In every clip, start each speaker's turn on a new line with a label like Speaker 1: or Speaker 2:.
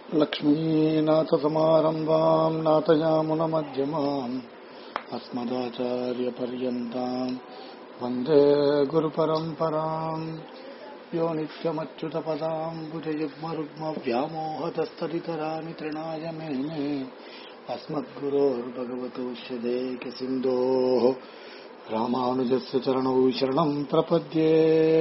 Speaker 1: लक्ष्मीनाथसमारम्भाम् नाथयामुनमध्यमाम् अस्मदाचार्यपर्यन्ताम् वन्दे गुरुपरम्पराम् यो नित्यमच्युतपदाम् भुजयुग्मरुग्मव्यामोहतस्तदितराणि तृणाय मेने अस्मद्गुरोर्भगवतोऽस्य देकसिन्धोः रामानुजस्य चरणौ शरणम् प्रपद्ये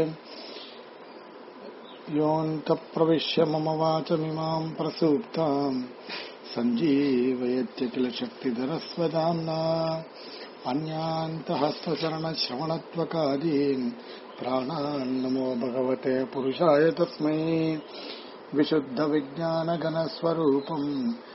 Speaker 1: योऽन्तप्रविश्य मम वाचमिमाम् प्रसूक्ताम् सञ्जीवयत्य किल शक्तिधरस्वदाम्ना अन्यान्तहस्तचरणश्रवणत्वकादीन् प्राणान्नमो भगवते पुरुषाय तस्मै विशुद्धविज्ञानगणस्वरूपम्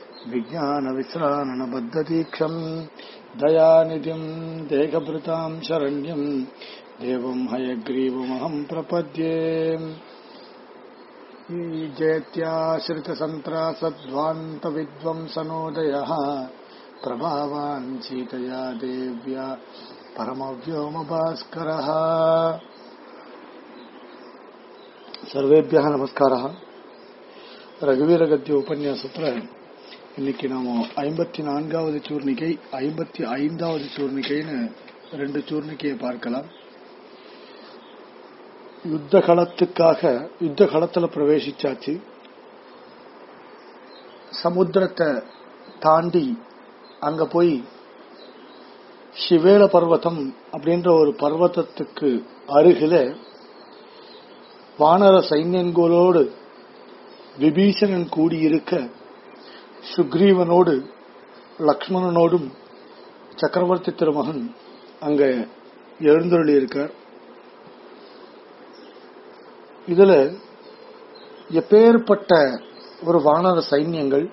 Speaker 1: विज्ञानविश्राणबद्धदीक्षम् दयानिधिम् देहभृताम् शरण्यम् देवम् हयग्रीवमहम् प्रपद्ये जयत्याश्रितसन्त्रासध्वान्तविद्वंसनोदयः प्रभावान् सीतया देव्या परमव्योमभास्करः சர்வேபியாக நமஸ்காரா ரகுவீர கத்திய உபன்யாசத்துல இன்னைக்கு நாம ஐம்பத்தி நான்காவது சூர்ணிகை ஐம்பத்தி ஐந்தாவது சூர்ணிகைன்னு ரெண்டு சூர்ணிகையை பார்க்கலாம் யுத்த களத்துக்காக யுத்த களத்துல பிரவேசிச்சாச்சு சமுத்திரத்தை தாண்டி அங்க போய் சிவேல பர்வதம் அப்படின்ற ஒரு பர்வதத்துக்கு அருகில வானர சைன்யங்களோடு விபீஷணன் கூடியிருக்க சுக்ரீவனோடு லக்ஷ்மணனோடும் சக்கரவர்த்தி திருமகன் அங்க எழுந்தருளி இருக்கார் இதுல எப்பேற்பட்ட ஒரு வானர சைன்யங்கள்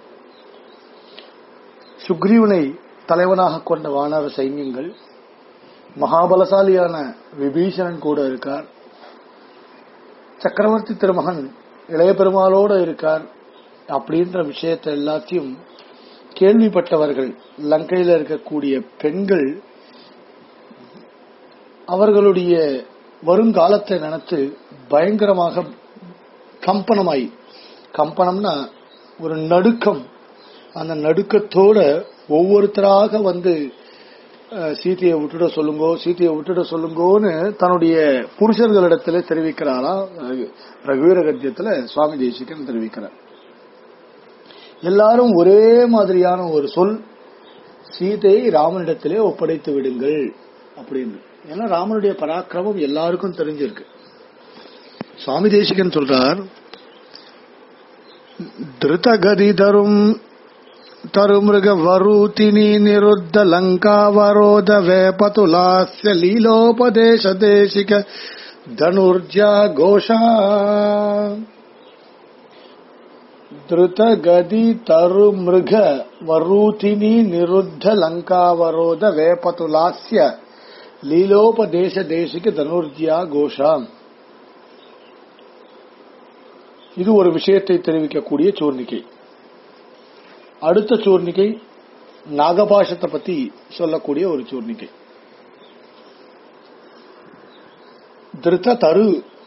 Speaker 1: சுக்ரீவனை தலைவனாக கொண்ட வானர சைன்யங்கள் மகாபலசாலியான விபீஷணன் கூட இருக்கார் சக்கரவர்த்தி திருமகன் இளைய பெருமாளோட இருக்கார் அப்படின்ற விஷயத்தை எல்லாத்தையும் கேள்விப்பட்டவர்கள் லங்கையில இருக்கக்கூடிய பெண்கள் அவர்களுடைய வருங்காலத்தை நினைத்து பயங்கரமாக கம்பனமாய் கம்பனம்னா ஒரு நடுக்கம் அந்த நடுக்கத்தோட ஒவ்வொருத்தராக வந்து சீதையை விட்டுட சொல்லுங்கோ சீதையை விட்டுட சொல்லுங்கோன்னு தன்னுடைய புருஷர்களிடத்துல தெரிவிக்கிறாரா ரகுவீர கத்தியத்துல சுவாமி தேசிகன் தெரிவிக்கிறார் எல்லாரும் ஒரே மாதிரியான ஒரு சொல் சீதையை ராமனிடத்திலே ஒப்படைத்து விடுங்கள் அப்படின்னு ஏன்னா ராமனுடைய பராக்கிரமம் எல்லாருக்கும் தெரிஞ்சிருக்கு சுவாமி தேசிகன் சொல்றார் திருதகதி தரும் ತರುಮೃಗ ವರೂತಿನಿ ನಿರುದ್ಧ ಲಂಕಾವರೋಧ ವೇಪತುಲಾಸ್ಯ ಲೀಲೋಪದೇಶ ದೇಶಿಕ ಧನುರ್ಜ ಘೋಷ ಧೃತ ಗದಿ ತರುಮೃಗ ವರೂತಿನಿ ನಿರುದ್ಧ ಲಂಕಾವರೋಧ ವೇಪತುಲಾಸ್ಯ ಲೀಲೋಪದೇಶ ದೇಶಿಕ ಧನುರ್ஜியா கோஷா இது ஒரு விஷயத்தை தெரிவிக்கக்கூடிய சூர்ணிகை அடுத்த சூர்ணிகை நாகபாஷத்தை பத்தி சொல்லக்கூடிய ஒரு சூர்ணிகை திருத்த தரு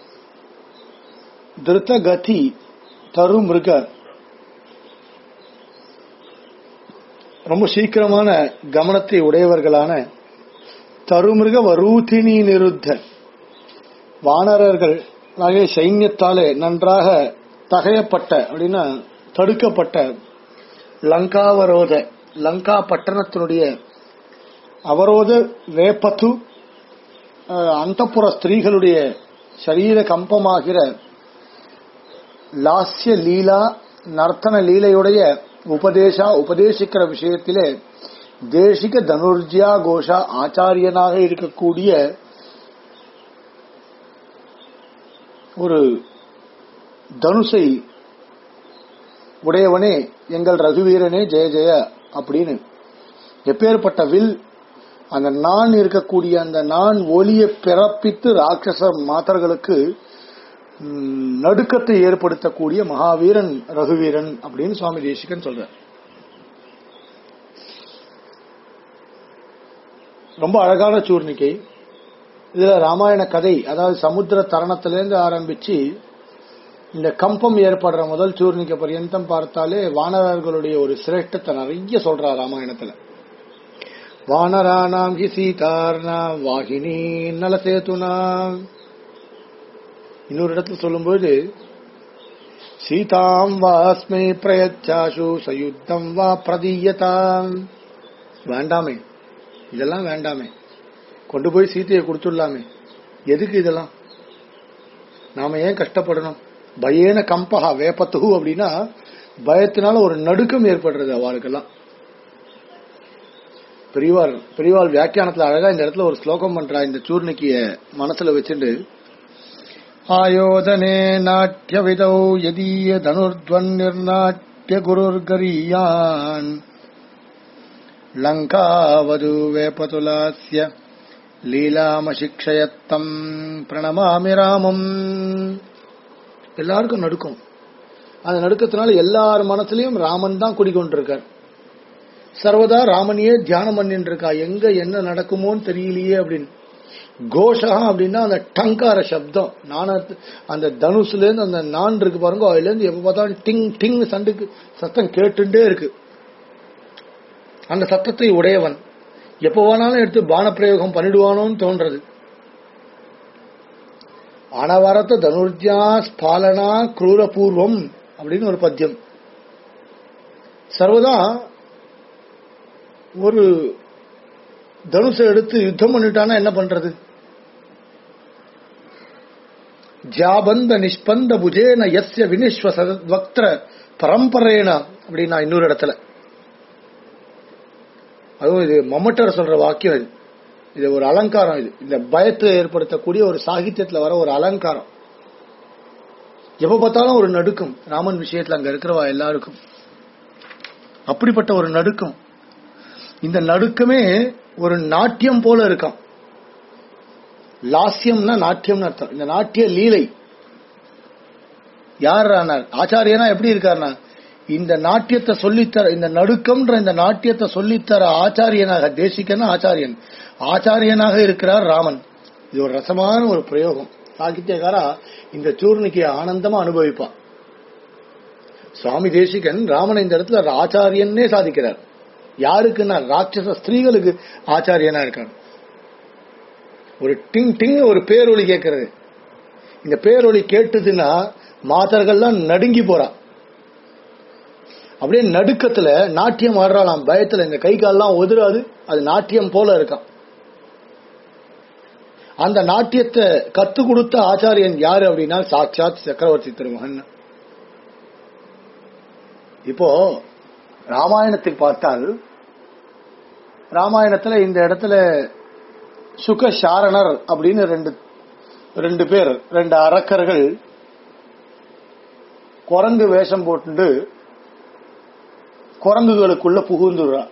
Speaker 1: திருத்த கதி தரு மிருக ரொம்ப சீக்கிரமான கவனத்தை உடையவர்களான தருமிருக வரூதினி நிருத்த வானரர்கள் சைன்யத்தாலே நன்றாக தகையப்பட்ட அப்படின்னா தடுக்கப்பட்ட லங்காவரோத லங்கா பட்டணத்தினுடைய அவரோத வேப்பத்து அந்தப்புற ஸ்திரீகளுடைய சரீர கம்பமாகிற லாஸ்ய லீலா நர்த்தன லீலையுடைய உபதேசா உபதேசிக்கிற விஷயத்திலே தேசிக தனுர்ஜியா கோஷா ஆச்சாரியனாக இருக்கக்கூடிய ஒரு தனுசை உடையவனே எங்கள் ரகுவீரனே ஜெய ஜெய அப்படின்னு எப்பேற்பட்ட வில் அந்த நான் இருக்கக்கூடிய அந்த நான் ஒளியை பிறப்பித்து ராட்சச மாத்தர்களுக்கு நடுக்கத்தை ஏற்படுத்தக்கூடிய மகாவீரன் ரகுவீரன் அப்படின்னு சுவாமி தேசிகன் சொல்ற ரொம்ப அழகான சூர்ணிக்கை இதுல ராமாயண கதை அதாவது சமுத்திர தரணத்திலேருந்து ஆரம்பிச்சு இந்த கம்பம் ஏற்படுற முதல் சூர்ணிக்க பரியந்தம் பார்த்தாலே வானரர்களுடைய ஒரு சிரேஷ்டத்தை நிறைய சொல்றா ராமாயணத்துல வானராணாம் ஹி சீதார்னா வாகினி நலசேதுனா இன்னொரு இடத்துல சொல்லும்போது சீதாம் வாஸ்மை பிரயச்சாசு சயுத்தம் வா பிரதீயதாம் வேண்டாமே இதெல்லாம் வேண்டாமே கொண்டு போய் சீதையை கொடுத்துடலாமே எதுக்கு இதெல்லாம் நாம ஏன் கஷ்டப்படணும் பயேன கம்பகா வேப்பத்துகு அப்படின்னா பயத்தினால ஒரு நடுக்கம் ஏற்படுறது அவளுக்கெல்லாம் பெரியவாள் பெரியவாள் வியாக்கியானத்துல அழகா இந்த இடத்துல ஒரு ஸ்லோகம் பண்றா இந்த சூர்ணிக்கிய மனசுல வச்சுட்டு ஆயோதனே நாட்டிய விதௌ யதீய தனுர்த்வன் நிர்நாட்டிய குருர்கரியான் லங்காவது வேபதுலாஸ்ய லீலாமசிக்ஷயத்தம் பிரணமாமி ராமம் எல்லாருக்கும் நடுக்கும் அந்த நடுக்கத்தினால எல்லார் மனசுலயும் ராமன் தான் குடிக்கொண்டிருக்கார் சர்வதா ராமனையே தியானம் பண்ணிட்டு இருக்கா எங்க என்ன நடக்குமோன்னு தெரியலையே அப்படின்னு கோஷா அப்படின்னா அந்த டங்கார சப்தம் நான அந்த தனுசுல இருந்து அந்த நான் இருக்கு பாருங்க அதுல இருந்து எப்ப பார்த்தாலும் டிங் டிங் சண்டுக்கு சத்தம் கேட்டுட்டே இருக்கு அந்த சத்தத்தை உடையவன் எப்ப வேணாலும் எடுத்து பானப்பிரயோகம் பண்ணிடுவானோன்னு தோன்றது அனவரத்த தனுர்ஜா ஸ்பாலனா குரூரபூர்வம் அப்படின்னு ஒரு பத்தியம் சர்வதா ஒரு தனுஷை எடுத்து யுத்தம் பண்ணிட்டானா என்ன பண்றது ஜாபந்த நிஷ்பந்த புஜேன எஸ்ய வினிஸ்வ வக்திர பரம்பரேன அப்படின்னா இன்னொரு இடத்துல அதுவும் இது மம்மட்டர் சொல்ற வாக்கியம் இது இது ஒரு அலங்காரம் இது இந்த பயத்தை ஏற்படுத்தக்கூடிய ஒரு சாகித்யத்துல வர ஒரு அலங்காரம் எப்ப பார்த்தாலும் ஒரு நடுக்கம் ராமன் விஷயத்துல அங்க இருக்கிறவா எல்லாருக்கும் அப்படிப்பட்ட ஒரு நடுக்கம் இந்த நடுக்கமே ஒரு நாட்டியம் போல இருக்கான் லாஸ்யம்னா நாட்டியம்னு அர்த்தம் இந்த நாட்டிய லீலை யார் ஆச்சாரியனா எப்படி இருக்காருனா இந்த நாட்டியத்தை சொல்லித்தர இந்த நடுக்கம்ன்ற இந்த நாட்டியத்தை சொல்லித்தர ஆச்சாரியனாக தேசிகன ஆச்சாரியன் ஆச்சாரியனாக இருக்கிறார் ராமன் இது ஒரு ரசமான ஒரு பிரயோகம் சாகித்யகாரா இந்த சூர்ணிக்கு ஆனந்தமா அனுபவிப்பான் சுவாமி தேசிகன் ராமன் இந்த இடத்துல ஆச்சாரியன்னே சாதிக்கிறார் யாருக்குன்னா ராட்சச ஸ்திரீகளுக்கு ஆச்சாரியனா இருக்கார் ஒரு டிங் டிங் ஒரு பேரொளி கேட்கறது இந்த பேரொளி கேட்டுதுன்னா மாதர்கள்லாம் நடுங்கி போறா அப்படியே நடுக்கத்துல நாட்டியம் ஆடுறாளாம் பயத்துல இந்த கை கால்லாம் உதிராது அது நாட்டியம் போல இருக்கான் அந்த நாட்டியத்தை கத்து கொடுத்த ஆச்சாரியன் யாரு அப்படின்னா சாட்சாத் சக்கரவர்த்தி திருமகன் இப்போ ராமாயணத்தில் பார்த்தால் ராமாயணத்துல இந்த இடத்துல சுக சாரணர் அப்படின்னு ரெண்டு ரெண்டு பேர் ரெண்டு அரக்கர்கள் குரங்கு வேஷம் போட்டு குரங்குகளுக்குள்ள புகுந்துடுறா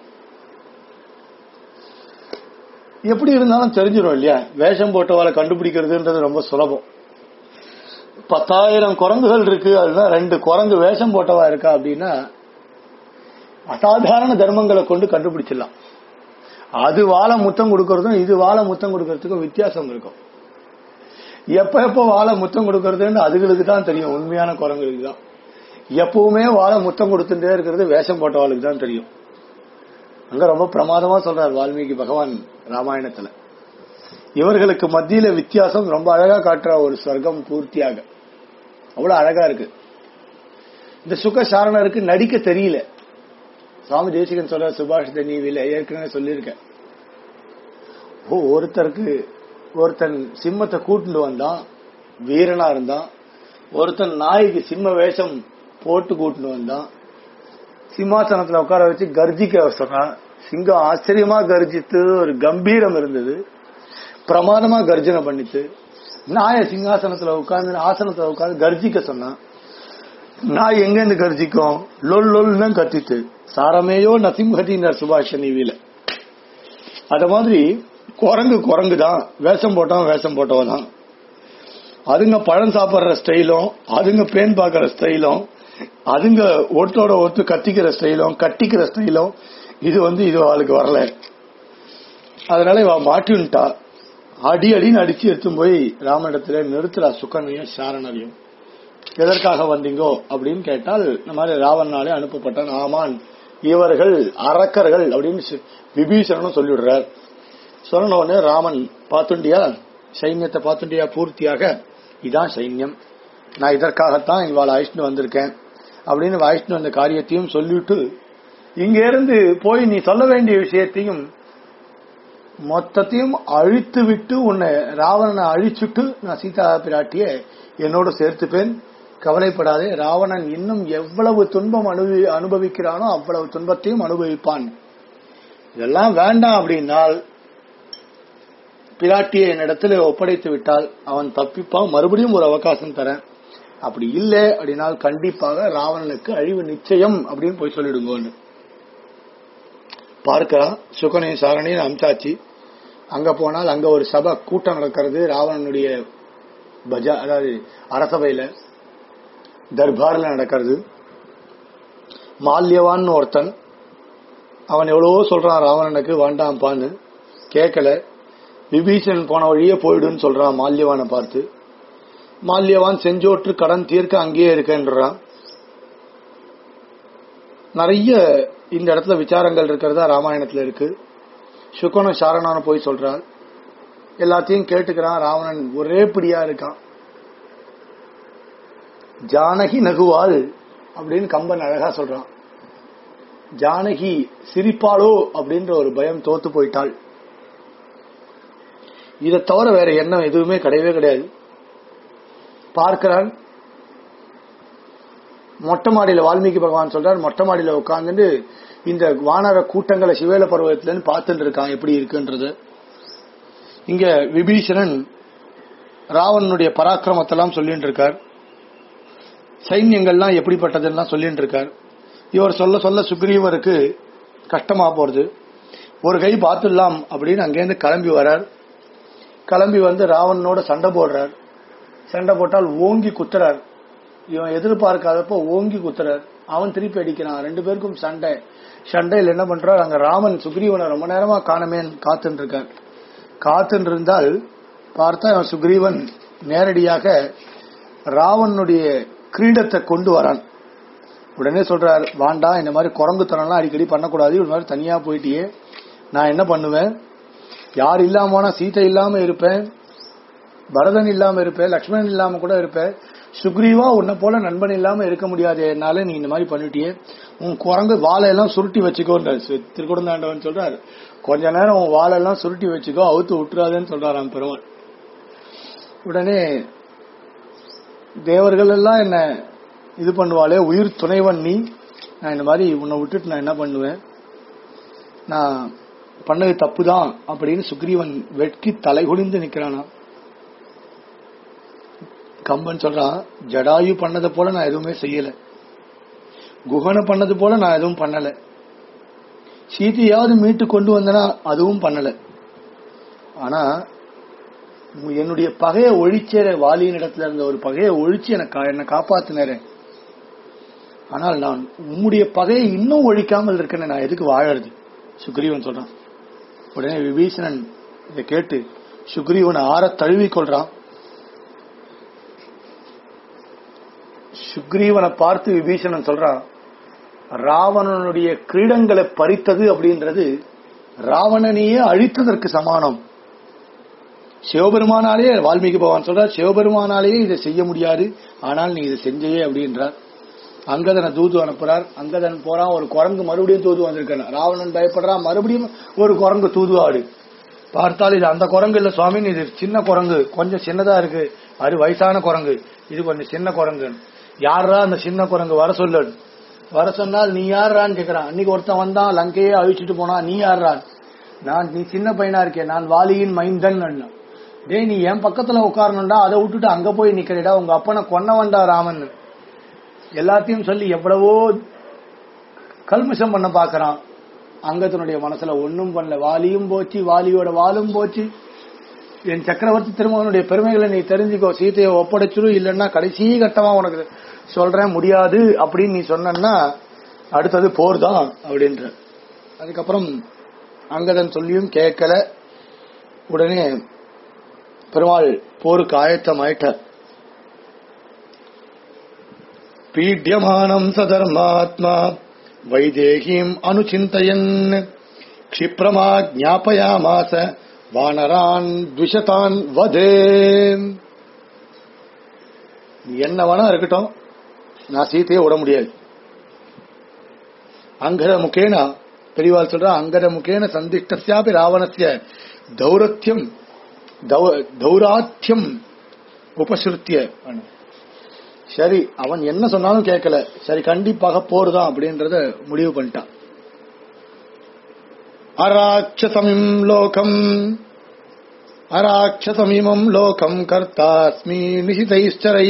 Speaker 1: எப்படி இருந்தாலும் தெரிஞ்சிடும் இல்லையா வேஷம் போட்டவாளை கண்டுபிடிக்கிறதுன்றது ரொம்ப சுலபம் பத்தாயிரம் குரங்குகள் இருக்கு அதுதான் ரெண்டு குரங்கு வேஷம் போட்டவா இருக்கா அப்படின்னா அசாதாரண தர்மங்களை கொண்டு கண்டுபிடிச்சிடலாம் அது வாழை முத்தம் கொடுக்கறதும் இது வாழை முத்தம் கொடுக்கறதுக்கும் வித்தியாசம் இருக்கும் எப்ப எப்ப வாழை முத்தம் கொடுக்கறதுன்னு அதுகளுக்கு தான் தெரியும் உண்மையான குரங்குகளுக்கு தான் எப்பவுமே வாழை முத்தம் கொடுத்துட்டே இருக்கிறது வேஷம் போட்டவாளுக்கு தான் தெரியும் அங்க ரொம்ப பிரமாதமா சொல்றார் வால்மீகி பகவான் ராமாயணத்துல இவர்களுக்கு மத்தியில வித்தியாசம் ரொம்ப அழகா காட்டுற ஒரு ஸ்வர்க்கம் பூர்த்தியாக அவ்வளவு அழகா இருக்கு இந்த சுக சாரணருக்கு நடிக்க தெரியல சுவாமி தேசிகன் சொல்ற சுபாஷித நீவில ஏற்கனவே சொல்லியிருக்க ஓ ஒருத்தருக்கு ஒருத்தன் சிம்மத்தை கூட்டிட்டு வந்தான் வீரனா இருந்தான் ஒருத்தன் நாய்க்கு சிம்ம வேஷம் போட்டு கூட்டிட்டு வந்தான் சிம்மாசனத்துல உட்கார வச்சு கர்ஜிக்க சொன்னான் சிங்கம் ஆச்சரியமா கர்ஜித்து ஒரு கம்பீரம் இருந்தது பிரமாதமா கர்ஜனை பண்ணித்து நாய சிங்காசனத்துல உட்கார்ந்து ஆசனத்துல உட்கார்ந்து கர்ஜிக்க சொன்னான் நாய் எங்க இருந்து கர்ஜிக்கும் லொல் லொல்னு கத்தித்து சாரமேயோ நசிம்ஹதினர் சுபாஷ் நீவில அத மாதிரி குரங்கு குரங்கு தான் வேஷம் போட்டவன் வேஷம் போட்டவன் தான் அதுங்க பழம் சாப்பிடுற ஸ்டைலும் அதுங்க பேன் பாக்குற ஸ்டைலும் அதுங்க ஒருத்தோட ஒருத்தர் கத்திக்கிற ஸ்டைலும் கட்டிக்கிற ஸ்டைலும் இது வந்து இது அவளுக்கு வரல அதனால இவ மாட்டின்ட்டா அடி அடின்னு அடிச்சு எடுத்து போய் ராமனிடத்துல நிறுத்துறா சுக்கனையும் சாரணரையும் எதற்காக வந்தீங்கோ அப்படின்னு கேட்டால் இந்த மாதிரி ராவணனாலே அனுப்பப்பட்டான் ஆமான் இவர்கள் அரக்கர்கள் அப்படின்னு சி- விபீஷணனும் சொல்லிவிடுறார் சொன்ன உடனே ராமன் பாத்துண்டியா சைன்யத்தை பாத்துண்டியா பூர்த்தியாக இதான் சைன்யம் நான் இதற்காகத்தான் இவாளை அழிச்சுட்டு வந்திருக்கேன் அப்படின்னு அழிச்சுட்டு வந்த காரியத்தையும் சொல்லிட்டு இங்க இருந்து போய் நீ சொல்ல வேண்டிய விஷயத்தையும் மொத்தத்தையும் அழித்து விட்டு உன்னை ராவணனை அழிச்சுட்டு நான் சீதா பிராட்டிய என்னோட சேர்த்துப்பேன் கவலைப்படாதே ராவணன் இன்னும் எவ்வளவு துன்பம் அனுபவி அனுபவிக்கிறானோ அவ்வளவு துன்பத்தையும் அனுபவிப்பான் இதெல்லாம் வேண்டாம் அப்படின்னால் பிராட்டியை என்னிடத்துல ஒப்படைத்து விட்டால் அவன் தப்பிப்பான் மறுபடியும் ஒரு அவகாசம் தரேன் அப்படி இல்லை அப்படின்னால் கண்டிப்பாக ராவணனுக்கு அழிவு நிச்சயம் அப்படின்னு போய் சொல்லிடுங்கன்னு பார்க்கலாம் சுகனை சாரணின்னு அம்சாச்சு அங்க போனால் அங்க ஒரு சபை கூட்டம் நடக்கிறது ராவணனுடைய பஜா அதாவது அரசபையில தர்பார்ல நடக்கிறது மால்யவான் ஒருத்தன் அவன் எவ்வளவோ சொல்றான் ராவணனுக்கு வேண்டாம்பான்னு கேட்கல விபீஷன் போன வழியே போயிடுன்னு சொல்றான் மால்யவானை பார்த்து மால்யவான் செஞ்சோற்று கடன் தீர்க்க அங்கேயே இருக்கேன்றான் நிறைய இந்த இடத்துல விசாரங்கள் இருக்கிறதா ராமாயணத்துல இருக்கு சுக்கன சாரணான போய் சொல்றான் எல்லாத்தையும் கேட்டுக்கிறான் ராவணன் ஒரே பிடியா இருக்கான் ஜானகி நகுவாள் அப்படின்னு கம்பன் அழகா சொல்றான் ஜானகி சிரிப்பாளோ அப்படின்ற ஒரு பயம் தோத்து போயிட்டாள் இதை தவிர வேற எண்ணம் எதுவுமே கிடையவே கிடையாது பார்க்கிறான் மொட்டை மாடியில வால்மீகி பகவான் சொல்றார் மொட்டை மாடியில உட்கார்ந்துட்டு இந்த வானர கூட்டங்களை சிவேல பருவத்துல பார்த்துட்டு இருக்கான் எப்படி இருக்குன்றது இங்க விபீஷணன் ராவணனுடைய பராக்கிரமத்தெல்லாம் சொல்லிட்டு இருக்கார் சைன்யங்கள்லாம் எப்படிப்பட்டதுன்னா சொல்லிட்டு இருக்கார் இவர் சொல்ல சொல்ல சுக்ரீவருக்கு கஷ்டமா போறது ஒரு கை பார்த்துடலாம் அப்படின்னு அங்கேருந்து கிளம்பி வரார் கிளம்பி வந்து ராவணனோட சண்டை போடுறார் சண்டை போட்டால் ஓங்கி குத்துறார் இவன் எதிர்பார்க்காதப்போ ஓங்கி குத்துறார் அவன் திருப்பி அடிக்கிறான் ரெண்டு பேருக்கும் சண்டை சண்டையில் என்ன பண்றார் அங்க ராமன் சுக்ரீவனை ரொம்ப நேரமா காணமேன்னு காத்துட்டு இருக்கார் காத்துட்டு இருந்தால் பார்த்தா இவன் சுக்ரீவன் நேரடியாக ராவனுடைய கிரீடத்தை கொண்டு வரான் உடனே சொல்றார் வாண்டா இந்த மாதிரி குரங்குத்தனம்லாம் அடிக்கடி பண்ணக்கூடாது ஒரு மாதிரி தனியா போயிட்டியே நான் என்ன பண்ணுவேன் யார் இல்லாம போனா சீதை இல்லாம இருப்பேன் பரதன் இல்லாம இருப்பேன் லக்ஷ்மணன் இல்லாம கூட இருப்பேன் சுக்ரீவா உன்னை போல நண்பன் இல்லாம இருக்க முடியாது என்னால நீ இந்த மாதிரி பண்ணிட்டியே உன் குரங்கு வாழையெல்லாம் சுருட்டி வச்சுக்கோன்ற திருக்குடந்தாண்டவன் சொல்றாரு கொஞ்ச நேரம் உன் வாழெல்லாம் சுருட்டி வச்சுக்கோ அவுத்து விட்டுறாதுன்னு சொல்றாராம் பெருமாள் உடனே தேவர்கள் எல்லாம் என்ன இது பண்ணுவாளே உயிர் துணைவன் நீ நான் இந்த மாதிரி உன்னை விட்டுட்டு நான் என்ன பண்ணுவேன் நான் பண்ணது தப்புதான் அப்படின்னு சுக்ரீவன் வெட்கி தலைகுனிந்து நிக்கிறானா கம்பன் சொல்றான் ஜடாயு பண்ணது போல நான் எதுவுமே செய்யல குஹனை பண்ணது போல நான் எதுவும் பண்ணல சீதையாவது மீட்டு கொண்டு வந்தனா அதுவும் பண்ணல ஆனா என்னுடைய பகையை ஒழிச்சேற வாலியின் இடத்துல இருந்த ஒரு பகையை ஒழிச்சு எனக்கு என்னை காப்பாத்தினரே ஆனால் நான் உம்முடைய பகையை இன்னும் ஒழிக்காமல் இருக்கேன்னு நான் எதுக்கு வாழறது சுக்ரீவன் சொல்றான் உடனே விபீஷணன் இதை கேட்டு சுக்ரீவனை ஆற தழுவி கொள்றான் சுக்ரீவனை பார்த்து விபீஷணன் சொல்றான் ராவணனுடைய கிரீடங்களை பறித்தது அப்படின்றது ராவணனையே அழித்ததற்கு சமானம் சிவபெருமானாலே வால்மீகி பகவான் சொல்றார் சிவபெருமானாலேயே இதை செய்ய முடியாது ஆனால் நீ இதை செஞ்சையே அப்படின்றார் அங்கதனை தூது அனுப்புறார் அங்கதன் போறான் ஒரு குரங்கு மறுபடியும் தூது வந்திருக்கான் ராவணன் பயப்படுறான் மறுபடியும் ஒரு குரங்கு தூது ஆடு பார்த்தால் இது அந்த குரங்கு இல்ல சுவாமி இது சின்ன குரங்கு கொஞ்சம் சின்னதா இருக்கு அது வயசான குரங்கு இது கொஞ்சம் சின்ன குரங்கு யாரா அந்த சின்ன குரங்கு வர சொல்லு வர சொன்னால் நீ யாரான்னு கேக்குறான் அன்னைக்கு ஒருத்தன் வந்தான் லங்கையே அழிச்சிட்டு போனா நீ யாரான் நான் நீ சின்ன பையனா இருக்கேன் நான் வாலியின் மைந்தன் டேய் நீ என் பக்கத்துல உட்காரணும்டா அதை விட்டுட்டு அங்க போய் நிக்கிறடா உங்க அப்பனை கொன்னவன்டா ராமன் எல்லாத்தையும் சொல்லி எவ்வளவோ கல்மிஷம் பண்ண பாக்குறான் அங்கத்தினுடைய மனசுல ஒன்னும் பண்ணல வாலியும் போச்சு வாலியோட வாலும் போச்சு என் சக்கரவர்த்தி திருமகனுடைய பெருமைகளை நீ தெரிஞ்சுக்கோ சீதையை ஒப்படைச்சிரும் இல்லைன்னா கடைசி கட்டமா உனக்கு சொல்றேன் முடியாது அப்படின்னு நீ சொன்னா அடுத்தது போர் தான் அப்படின்ற அதுக்கப்புறம் அங்கதன் சொல்லியும் கேட்கல உடனே பெருமாள் போருக்கு ஆயத்தம் ஆயிட்டார் பீட்யமானம் சதர்மாத்மா வைதேகீம் அனுச்சிந்தயன் க்ஷிப்ரமா ஞாபயாமாச வானரான் துஷதான் வதே என்ன வேணா இருக்கட்டும் நான் சீத்தையே விட முடியாது அங்கர முகேன பெரியவாள் சொல்ற அங்கர முகேன சந்திஷ்டஸ்யாபி ராவணஸ்ய தௌரத்தியம் தௌ- தௌராத்தியம் உபசிருத்திய சரி அவன் என்ன சொன்னாலும் கேட்கல சரி கண்டிப்பாக போர்தான் அப்படின்றத முடிவு பண்ணிட்டான் அராட்சசமிம் லோகம் அராட்சசமிமம் லோகம் கர்த்தாஸ்மி நிஷிதைச்சரை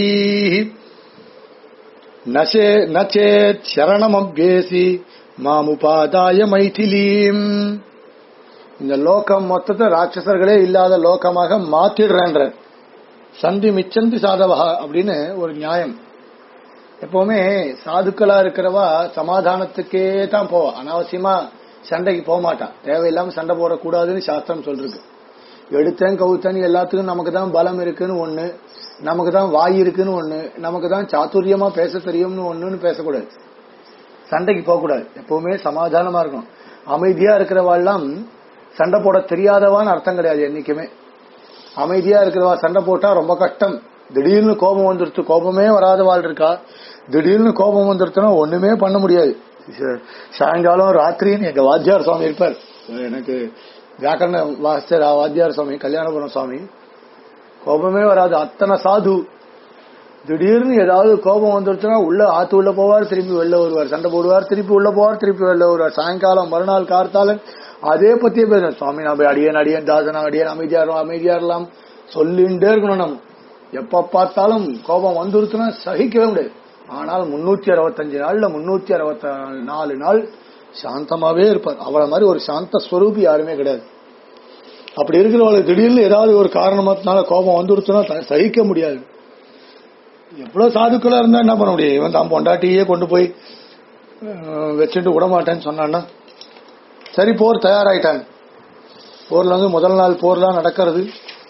Speaker 1: நச்சே நச்சேத் சரணமப்யேசி மாமுபாதாய மைதிலீம் இந்த லோகம் மொத்தத்தை ராட்சசர்களே இல்லாத லோகமாக மாத்திடுறேன்ற சந்தி மிச்சந்தி சாதவா அப்படின்னு ஒரு நியாயம் எப்பவுமே சாதுக்களா இருக்கிறவா சமாதானத்துக்கே தான் போவா அனாவசியமா சண்டைக்கு போக மாட்டான் தேவையில்லாம சண்டை போடக்கூடாதுன்னு சாஸ்திரம் சொல்றது எடுத்தேன் கவுத்தேன் எல்லாத்துக்கும் நமக்கு தான் பலம் இருக்குன்னு ஒண்ணு நமக்கு தான் வாய் இருக்குன்னு ஒண்ணு நமக்கு தான் சாதுரியமா பேச தெரியும்னு ஒண்ணுன்னு பேசக்கூடாது சண்டைக்கு போக கூடாது எப்பவுமே சமாதானமா இருக்கணும் அமைதியா இருக்கிறவாள்லாம் சண்டை போட தெரியாதவான்னு அர்த்தம் கிடையாது என்னைக்குமே அமைதியா இருக்கிறவா சண்டை போட்டா ரொம்ப கஷ்டம் திடீர்னு கோபம் வந்துருச்சு கோபமே வராதவாள் இருக்கா திடீர்னு கோபம் வந்துருச்சுன்னா ஒண்ணுமே பண்ண முடியாது ச- சாயங்காலம் ராத்திரின்னு எங்க வாத்தியார் சுவாமி இருப்பார் எனக்கு வியாக்கரண வாஸ்தர் வாத்தியார் சுவாமி கல்யாணபுரம் சுவாமி கோபமே வராது அத்தனை சாது திடீர்னு ஏதாவது கோபம் வந்துருச்சுன்னா உள்ள ஆத்து உள்ள போவார் திரும்பி வெளில வருவார் சண்டை போடுவார் திருப்பி உள்ள போவார் திருப்பி வெளில வருவார் சாயங்காலம் மறுநாள் கார்த்தாலன் அதே பத்தியே பேசுறேன் சுவாமி நான் போய் அடியேன் அடியேன் தாசனா அடியேன் அமைதியா இருக்கலாம் அமைதியா இருக்கலாம் சொல்லிண்டே இருக்கணும் நம்ம எப்ப பார்த்தாலும் கோபம் வந்துருச்சுன்னா சகிக்கவே முடியாது ஆனால் முன்னூத்தி அறுபத்தஞ்சு நாள்ல முன்னூத்தி அறுபத்தி நாலு நாள் சாந்தமாவே இருப்பார் அவள மாதிரி ஒரு சாந்த ஸ்வரூபி யாருமே கிடையாது அப்படி இருக்கிறவளுக்கு திடீர்னு ஏதாவது ஒரு காரணத்தினால கோபம் வந்துருச்சுன்னா த- சகிக்க முடியாது எவ்வளவு சாதுக்களா இருந்தா என்ன பண்ண முடியும் இவன் தான் பொண்டாட்டியே கொண்டு போய் அஹ், வச்சுட்டு விட மாட்டேன்னு சொன்னான்னா சரி போர் தயாராயிட்டாங்க போர்ல வந்து முதல் நாள் போர்லாம் நடக்கிறது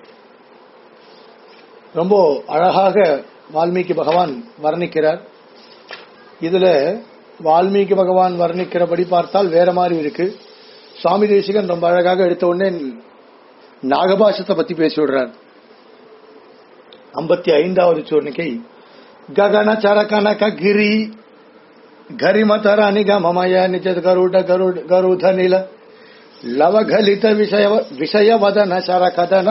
Speaker 1: ரொம்ப அழகாக வால்மீகி பகவான் வர்ணிக்கிறார் இதுல வால்மீகி பகவான் வர்ணிக்கிறபடி பார்த்தால் வேற மாதிரி இருக்கு சுவாமி தேசிகன் ரொம்ப அழகாக எடுத்த உடனே நாகபாஷத்தை பத்தி பேசி விடுறார் ஐம்பத்தி ஐந்தாவது சூர்ணிக்கை ಗಗನ ಚರಕನಕ ಗಿರಿ ಘರಿಮತರ ನಿಗಮಮಯ ನಿಜ ಗರುಡ ಗರುಡ ಗರುಧ ನಿಲ ಲವಘಲಿತ ವಿಷಯ ವಿಷಯ ವದನ ಶರ ಕದನ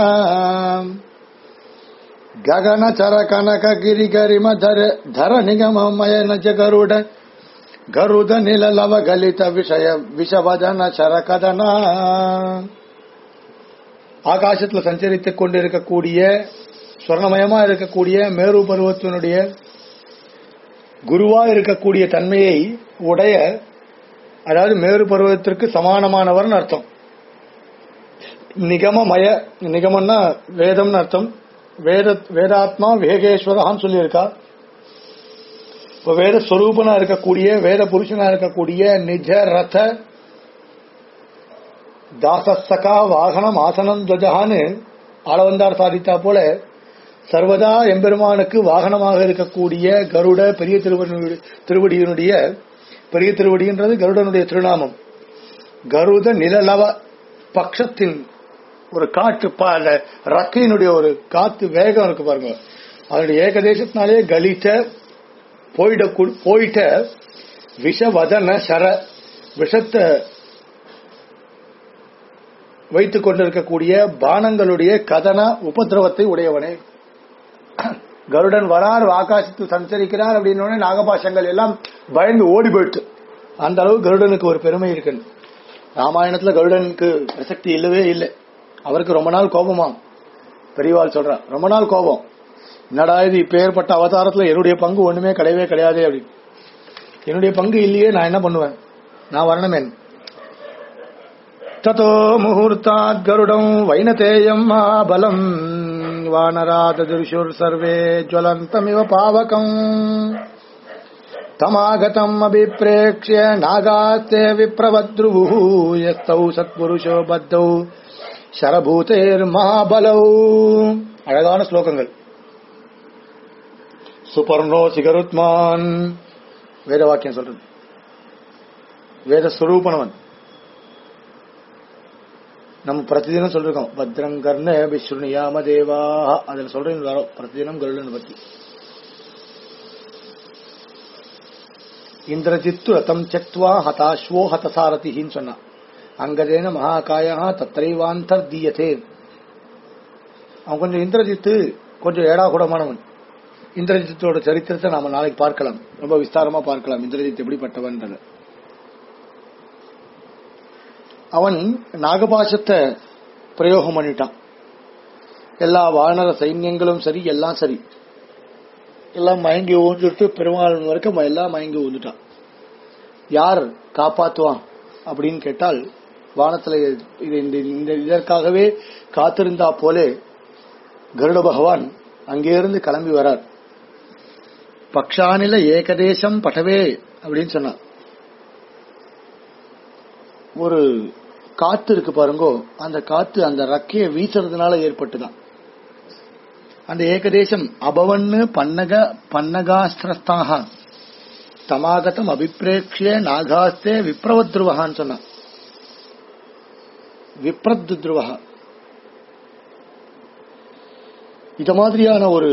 Speaker 1: ಗಗನ ಚರ ಕನಕ ಗಿರಿ ಗರಿಮ ಧರ ಧರ ನಿಗಮಮಯ ನಜ ಗರುಡ ಗರುದ ನಿಲ ಲವಘಲಿತ ವಿಷಯ விஷவதன சரகதன ஆகாசத்துல சஞ்சரித்துக் கொண்டிருக்கக்கூடிய சொர்ணமயமா இருக்கக்கூடிய மேரு பருவத்தினுடைய குருவா இருக்கக்கூடிய தன்மையை உடைய அதாவது மேரு பருவத்திற்கு சமானமானவர்னு அர்த்தம் நிகமமய நிகமம்னா வேதம்னு அர்த்தம் வேத வேதாத்மா வேகேஸ்வரஹான்னு சொல்லியிருக்கா இப்ப வேத ஸ்வரூபனா இருக்கக்கூடிய வேத புருஷனா இருக்கக்கூடிய நிஜ ரத தாசசகா வாகனம் ஆசனம் துவஜகான்னு ஆளவந்தார் சாதித்தா போல சர்வதா எம்பெருமானுக்கு வாகனமாக இருக்கக்கூடிய கருட பெரிய திருவடி திருவடியினுடைய பெரிய திருவடின்றது கருடனுடைய திருநாமம் கருட நிலலவ பக்ஷத்தின் ஒரு காற்று பா- அந்த ரக்கையினுடைய ஒரு காத்து வேகம் இருக்கு பாருங்க அதனுடைய ஏகதேசத்தினாலே கலித்த போயிட போயிட்ட விஷவதன சர விஷத்தை வைத்துக் கொண்டிருக்கக்கூடிய பானங்களுடைய கதன உபதிரவத்தை உடையவனே கருடன் வரார் ஆகாசத்தில் சஞ்சரிக்கிறார் அப்படின்னு உடனே நாகபாஷங்கள் எல்லாம் பயந்து ஓடி போயிட்டு அந்த அளவு கருடனுக்கு ஒரு பெருமை இருக்கு ராமாயணத்துல கருடனுக்கு பிரசக்தி இல்லவே இல்லை அவருக்கு ரொம்ப நாள் கோபமாம் பெரியவாள் சொல்றா ரொம்ப நாள் கோபம் என்னடா இது இப்ப ஏற்பட்ட அவதாரத்துல என்னுடைய பங்கு ஒண்ணுமே கிடையவே கிடையாதே அப்படின்னு என்னுடைய பங்கு இல்லையே நான் என்ன பண்ணுவேன் நான் வரணுமேன் ततो मुहूर्तात् गरुडम् वैनतेयम् महाबलम् वानरातदृशुर्सर्वे ज्वलन्तमिव पावकम् तमागतम् अभिप्रेक्ष्य नागास्ते विप्रवद्रुवुः यस्तौ சத்புருஷோ பத்தௌ சரபூதேர் மகாபலௌ அழகான ஸ்லோகங்கள் சுபர்ணோ சிகருத்மான் வேத வாக்கியம் சொல்றது வேத ஸ்வரூபனவன் நம்ம பிரதிதினம் சொல்லிருக்கோம் பத்ரங்கர்ண விஸ்ருணியாம தேவா அதுல சொல்றேன் வரோம் பிரதிதினம் கருடன் பத்தி இந்திரஜித்து ரதம் செக்துவா ஹதாஸ்வோ ஹதசாரதின்னு சொன்னான் அங்கதேன மகாகாயா தத்ரைவாந்தர் தீயதே அவன் கொஞ்சம் இந்திரஜித்து கொஞ்சம் ஏடா கூடமானவன் இந்திரஜித்தோட சரித்திரத்தை நாம நாளைக்கு பார்க்கலாம் ரொம்ப விஸ்தாரமா பார்க்கலாம் இந்திரஜித் எப்படிப்பட்டவன் அவன் நாகபாசத்தை பிரயோகம் பண்ணிட்டான் எல்லா வானர சைன்யங்களும் சரி எல்லாம் சரி எல்லாம் மயங்கி ஊந்துட்டு பெருமாள் வரைக்கும் எல்லாம் மயங்கி ஊந்துட்டான் யார் காப்பாத்துவான் அப்படின்னு கேட்டால் வானத்துல இது இந்த இந்த இதற்காகவே காத்திருந்தா போலே கருட பகவான் அங்கிருந்து கிளம்பி வரார் பக்ஷானில ஏகதேசம் பட்டவே அப்படின்னு சொன்னான் ஒரு காத்து இருக்கு பாருங்கோ அந்த காத்து அந்த ரக்கைய வீசுறதுனால ஏற்பட்டுதான் அந்த ஏகதேசம் அபவன்னு பன்னக பன்னகாஸ்திரஸ்தாக தமாகதம் அபிப்பிரேக்ஷிய நாகாஸ்தே விப்ரவத்ருவகான்னு சொன்னான் விப்ரத்ருவகா இத மாதிரியான ஒரு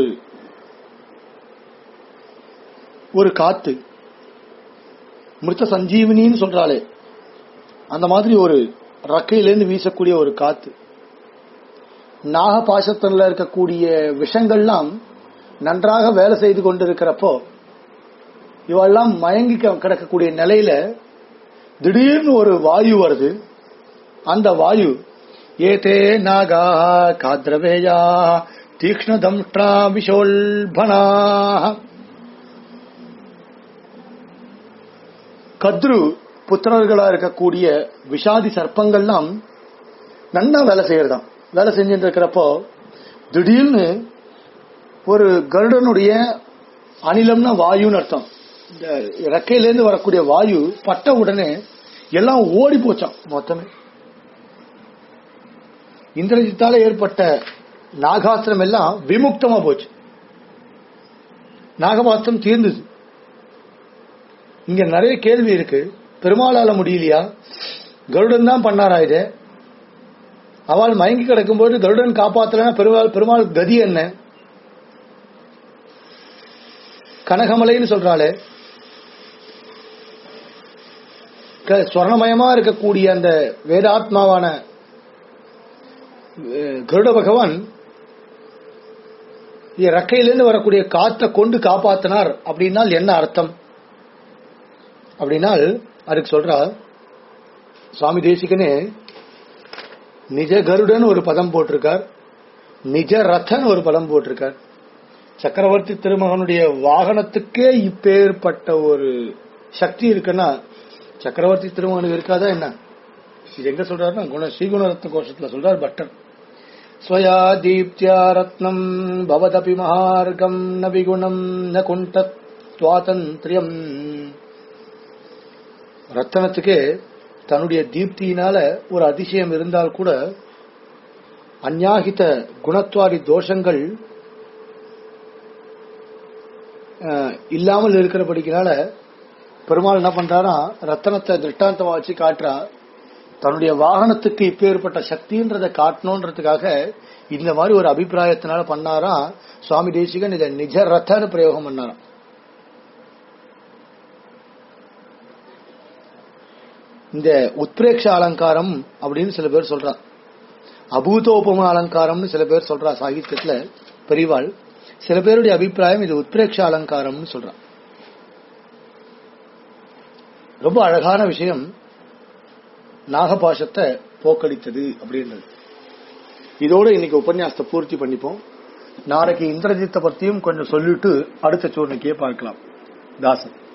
Speaker 1: ஒரு காத்து மிருத்த சஞ்சீவினின்னு சொல்றாளே அந்த மாதிரி ஒரு ரக்கையிலேருந்து வீசக்கூடிய ஒரு காத்து நாகபாசத்துல இருக்கக்கூடிய விஷங்கள்லாம் நன்றாக வேலை செய்து கொண்டிருக்கிறப்போ இவெல்லாம் மயங்கி க- கிடக்கக்கூடிய நிலையில திடீர்னு ஒரு வாயு வருது அந்த வாயு ஏதே நாகா காத்ரவேயா தீக்ஷ்ணதம்ஷ்டா விஷோல்பனா கத்ரு புத்திரர்களா இருக்கக்கூடிய விஷாதி சர்ப்பங்கள்லாம் நன்னா வேலை செய்யறதாம் வேலை செஞ்சுட்டு இருக்கிறப்போ திடீர்னு ஒரு கருடனுடைய அனிலம்னா வாயுன்னு அர்த்தம் இந்த ரெக்கையிலேருந்து வரக்கூடிய வாயு பட்ட உடனே எல்லாம் ஓடி போச்சாம் மொத்தமே இந்திரஜித்தால ஏற்பட்ட நாகாஸ்திரம் எல்லாம் விமுக்தமா போச்சு நாகபாஸ்திரம் தீர்ந்தது இங்க நிறைய கேள்வி இருக்கு பெருமாளால முடியலையா கருடன் தான் பண்ணாரா இது அவள் மயங்கி கிடக்கும்போது கருடன் காப்பாத்தலனா பெருமாள் பெருமாள் கதி என்ன கனகமலைன்னு சொல்றாளே க- ஸ்வர்ணமயமா இருக்கக்கூடிய அந்த வேதாத்மாவான அஹ், கருட பகவான் இ- ரெக்கையிலிருந்து வரக்கூடிய காத்தை கொண்டு காப்பாத்தினார் அப்படின்னால் என்ன அர்த்தம் அப்படின்னால் அதுக்கு சொல்றா சுவாமி தேசிகனே நிஜ கருடன் ஒரு பதம் போட்டிருக்கார் நிஜ ரத்தன் ஒரு பதம் போட்டிருக்கார் சக்கரவர்த்தி திருமகனுடைய வாகனத்துக்கே இப்பேற்பட்ட ஒரு சக்தி இருக்குன்னா சக்கரவர்த்தி திருமகனுக்கு இருக்காதா என்ன இது எங்க சொல்றாருன்னா குண ஸ்ரீகுணரத்ன கோஷத்துல சொல்றார் பட்டர் ஸ்வயா தீப்தியா ரத்னம் பவதபி மகார்கம் ந விகுணம் ந குண்ட சுவாதந்திரியம் ரத்தனத்துக்கே தன்னுடைய தீப்தியினால ஒரு அதிசயம் இருந்தால் கூட அந்யாகித குணத்வாரி தோஷங்கள் அஹ், இல்லாமல் இருக்கிறபடினால பெருமாள் என்ன பண்றாரா ரத்தனத்தை திருஷ்டாந்தமா வச்சு காட்டுறா தன்னுடைய வாகனத்துக்கு இப்பேற்பட்ட சக்தின்றதை காட்டணுன்றதுக்காக இந்த மாதிரி ஒரு அபிப்பிராயத்தினால பண்ணாரா சுவாமி தேசிகன் இதை நிஜ ரத்தன்னு பிரயோகம் பண்ணாராம் இந்த உத்பிரேக்ஷ அலங்காரம் அப்படின்னு சில பேர் சொல்றா அபூதோபம அலங்காரம்னு சில பேர் சொல்றா சாகித்யத்துல பெரிவாள் சில பேருடைய அபிப்பிராயம் இது உத்பிரேக்ஷ அலங்காரம்னு சொல்றா ரொம்ப அழகான விஷயம் நாகபாஷத்தை போக்கடித்தது அப்படின்றது இதோட இன்னைக்கு உபன்யாசத்தை பூர்த்தி பண்ணிப்போம் நாளைக்கு இந்திரஜித்தை பத்தியும் கொஞ்சம் சொல்லிட்டு அடுத்த சூர்ணிக்கையே பார்க்கலாம் தாசன்